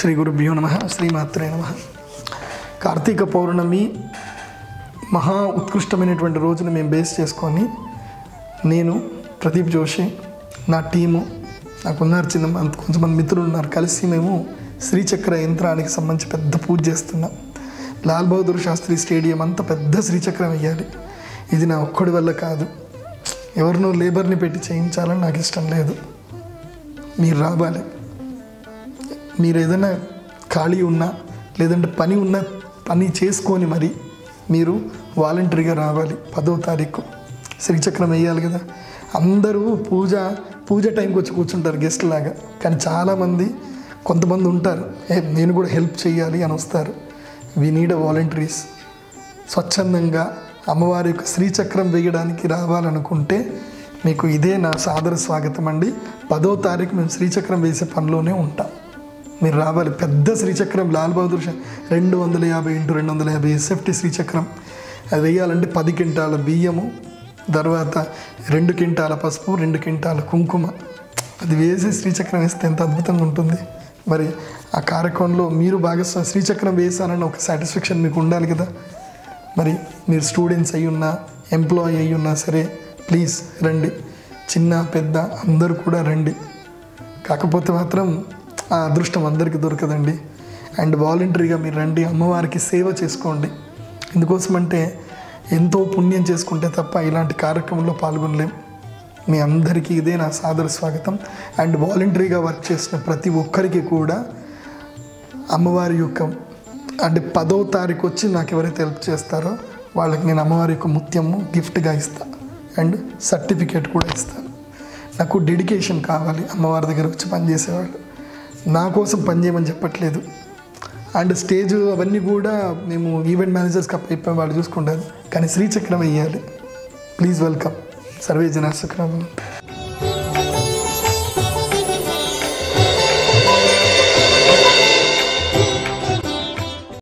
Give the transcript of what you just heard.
శ్రీ గురుభ్యో నమ శ్రీమాత్రే నమ కార్తీక పౌర్ణమి మహా ఉత్కృష్టమైనటువంటి రోజును మేము బేస్ చేసుకొని నేను ప్రదీప్ జోషి నా టీము నాకున్నారు చిన్న మంది కొంతమంది మిత్రులు ఉన్నారు కలిసి మేము శ్రీచక్ర యంత్రానికి సంబంధించి పెద్ద పూజ చేస్తున్నాం లాల్ బహదూర్ శాస్త్రి స్టేడియం అంతా పెద్ద శ్రీచక్రం వేయాలి ఇది నా ఒక్కడి వల్ల కాదు ఎవరినో లేబర్ని పెట్టి చేయించాలని నాకు ఇష్టం లేదు మీరు రావాలి మీరు ఏదైనా ఖాళీ ఉన్నా లేదంటే పని ఉన్న పని చేసుకొని మరి మీరు వాలంటరీగా రావాలి పదో తారీఖు శ్రీచక్రం వేయాలి కదా అందరూ పూజ పూజ టైంకి వచ్చి కూర్చుంటారు గెస్ట్ లాగా కానీ చాలామంది కొంతమంది ఉంటారు ఏ నేను కూడా హెల్ప్ చేయాలి అని వస్తారు వి నీడ్ అ వాలంటరీస్ స్వచ్ఛందంగా అమ్మవారి యొక్క శ్రీచక్రం వేయడానికి రావాలనుకుంటే మీకు ఇదే నా సాదర స్వాగతం అండి పదో తారీఖు మేము శ్రీచక్రం వేసే పనిలోనే ఉంటాం మీరు రావాలి పెద్ద శ్రీచక్రం లాల్ బహదూర్ షా రెండు వందల యాభై ఇంటూ రెండు వందల యాభై ఎస్ఎఫ్టీ శ్రీచక్రం అది వేయాలంటే పది క్వింటాల బియ్యము తర్వాత రెండు క్వింటాల పసుపు రెండు క్వింటాల కుంకుమ అది వేసి శ్రీచక్రం వేస్తే ఎంత అద్భుతంగా ఉంటుంది మరి ఆ కార్యక్రమంలో మీరు భాగస్వామి శ్రీచక్రం వేసానన్న ఒక సాటిస్ఫాక్షన్ మీకు ఉండాలి కదా మరి మీరు స్టూడెంట్స్ అయి ఉన్నా ఎంప్లాయీ అయి ఉన్నా సరే ప్లీజ్ రండి చిన్న పెద్ద అందరూ కూడా రండి కాకపోతే మాత్రం ఆ అదృష్టం అందరికీ దొరకదండి అండ్ వాలంటరీగా మీరు రండి అమ్మవారికి సేవ చేసుకోండి ఎందుకోసమంటే ఎంతో పుణ్యం చేసుకుంటే తప్ప ఇలాంటి కార్యక్రమంలో పాల్గొనలేం మీ అందరికీ ఇదే నా సాదర స్వాగతం అండ్ వాలంటరీగా వర్క్ చేసిన ప్రతి ఒక్కరికి కూడా అమ్మవారి యొక్క అంటే పదో తారీఖు వచ్చి నాకు ఎవరైతే హెల్ప్ చేస్తారో వాళ్ళకి నేను అమ్మవారి యొక్క ముత్యము గిఫ్ట్గా ఇస్తాను అండ్ సర్టిఫికేట్ కూడా ఇస్తాను నాకు డెడికేషన్ కావాలి అమ్మవారి దగ్గర వచ్చి పనిచేసేవాళ్ళు నా కోసం పనిచేయమని చెప్పట్లేదు అండ్ స్టేజ్ అవన్నీ కూడా మేము ఈవెంట్ మేనేజర్స్కి అయిపోయి వాళ్ళు చూసుకుంటారు కానీ శ్రీచక్రం వేయాలి ప్లీజ్ వెల్కమ్ సర్వే జన సుఖరామ్